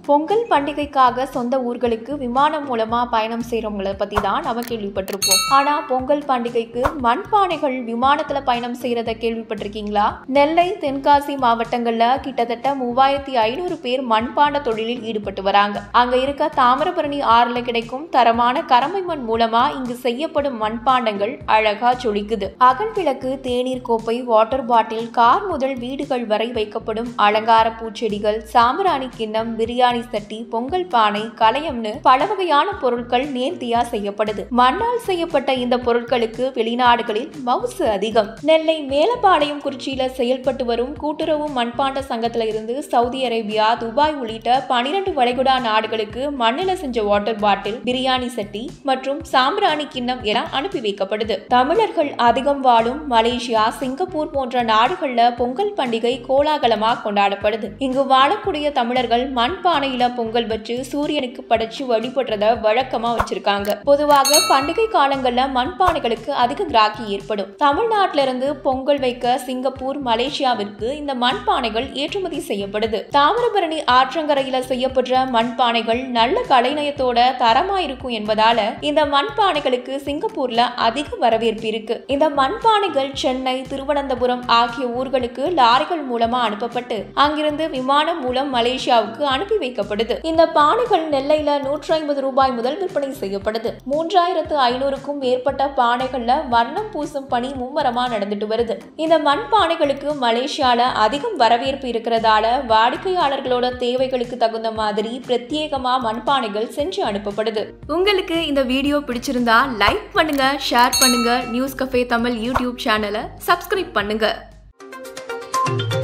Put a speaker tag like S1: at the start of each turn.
S1: பொங்கல் பண்டிகைக்காக சொந்த ஊர்களுக்கு விமானம் மூலமா பயணம் செய்யறவங்கள பத்தி தான் நம்ம கேள்விப்பட்டிருப்போம் ஆனா பொங்கல் பண்டிகைக்கு மண்பானைகள் விமானத்துல பயணம் செய்யறத கேள்விப்பட்டிருக்கீங்களா நெல்லை தென்காசி மாவட்டங்கள்ல கிட்டத்தட்ட மூவாயிரத்தி ஐநூறு பேர் மண்பாண்ட தொழிலில் ஈடுபட்டு வராங்க அங்க இருக்க தாமிரபரணி ஆறுல கிடைக்கும் தரமான கரமை மண் மூலமா இங்கு செய்யப்படும் மண்பாண்டங்கள் அழகா ஜொலிக்குது அகல் விளக்கு தேநீர் கோப்பை வாட்டர் பாட்டில் கார் முதல் வீடுகள் வரை வைக்கப்படும் அலங்கார பூச்செடிகள் சாம்பிராணி கிண்ணம் பிரியாணி சட்டி பொங்கல் பானை கலயம்னு பல வகையான பொருட்கள் நேர்த்தியா செய்யப்படுது மண்ணால் செய்யப்பட்ட இந்த பொருட்களுக்கு வெளிநாடுகளில் மவுசு அதிகம் நெல்லை மேலப்பாளையம் குறிச்சியில செயல்பட்டு வரும் கூட்டுறவு மண்பாண்ட சங்கத்துல இருந்து சவுதி அரேபியா துபாய் உள்ளிட்ட பனிரெண்டு வளைகுடா நாடுகளுக்கு மண்ணில செஞ்ச வாட்டர் பாட்டில் பிரியாணி சட்டி மற்றும் சாம்பிராணி கிண்ணம் என அனுப்பி வைக்கப்படுது தமிழர்கள் அதிகம் வாழும் மலேசியா சிங்கப்பூர் போன்ற நாடுகள்ல பொங்கல் பண்டிகை கோலாகலமா கொண்டாடப்படுது இங்கு வாழக்கூடிய தமிழர்கள் மண்பானையில பொங்கல் வச்சு சூரியனுக்கு படைச்சு வழிபடுறத வழக்கமா வச்சிருக்காங்க பொதுவாக பண்டிகை காலங்கள்ல மண்பானைகளுக்கு அதிக கிராக்கி ஏற்படும் தமிழ்நாட்டில இருந்து பொங்கல் வைக்க சிங்கப்பூர் மலேசியாவிற்கு இந்த மண்பானைகள் ஏற்றுமதி செய்யப்படுது தாமிரபரணி ஆற்றங்கரையில செய்யப்படுற மண்பானைகள் நல்ல கலைநயத்தோட தரமா இருக்கும் என்பதால இந்த மண்பானைகளுக்கு சிங்கப்பூர்ல அதிக வரவேற்பு இருக்கு இந்த மண்பானைகள் சென்னை திருவனந்தபுரம் ஆகிய ஊர்களுக்கு லாரிகள் மூலமா அனுப்பப்பட்டு அங்கிருந்து விமானம் மூலம் மலேசியாவுக்கு அனுப்பி வைக்கப்படுது இந்த பானைகள் நெல்லையில நூற்றி ஐம்பது ரூபாய் முதல் விற்பனை செய்யப்படுது மூன்றாயிரத்து ஐநூறுக்கும் மேற்பட்ட பானைகள்ல வண்ணம் பூசும் பணி மும்மரமா நடந்துட்டு வருது இந்த மண் பானைகளுக்கு மலேசியால அதிகம் வரவேற்பு இருக்கிறதால வாடிக்கையாளர்களோட தேவைகளுக்கு தகுந்த மாதிரி பிரத்யேகமா மண்பானைகள் செஞ்சு அனுப்பப்படுது உங்களுக்கு இந்த வீடியோ பிடிச்சிருந்தா லைக் பண்ணுங்க ஷேர் பண்ணுங்க நியூஸ் கஃபே தமிழ் யூடியூப் சேனலை சப்ஸ்கிரைப் பண்ணுங்க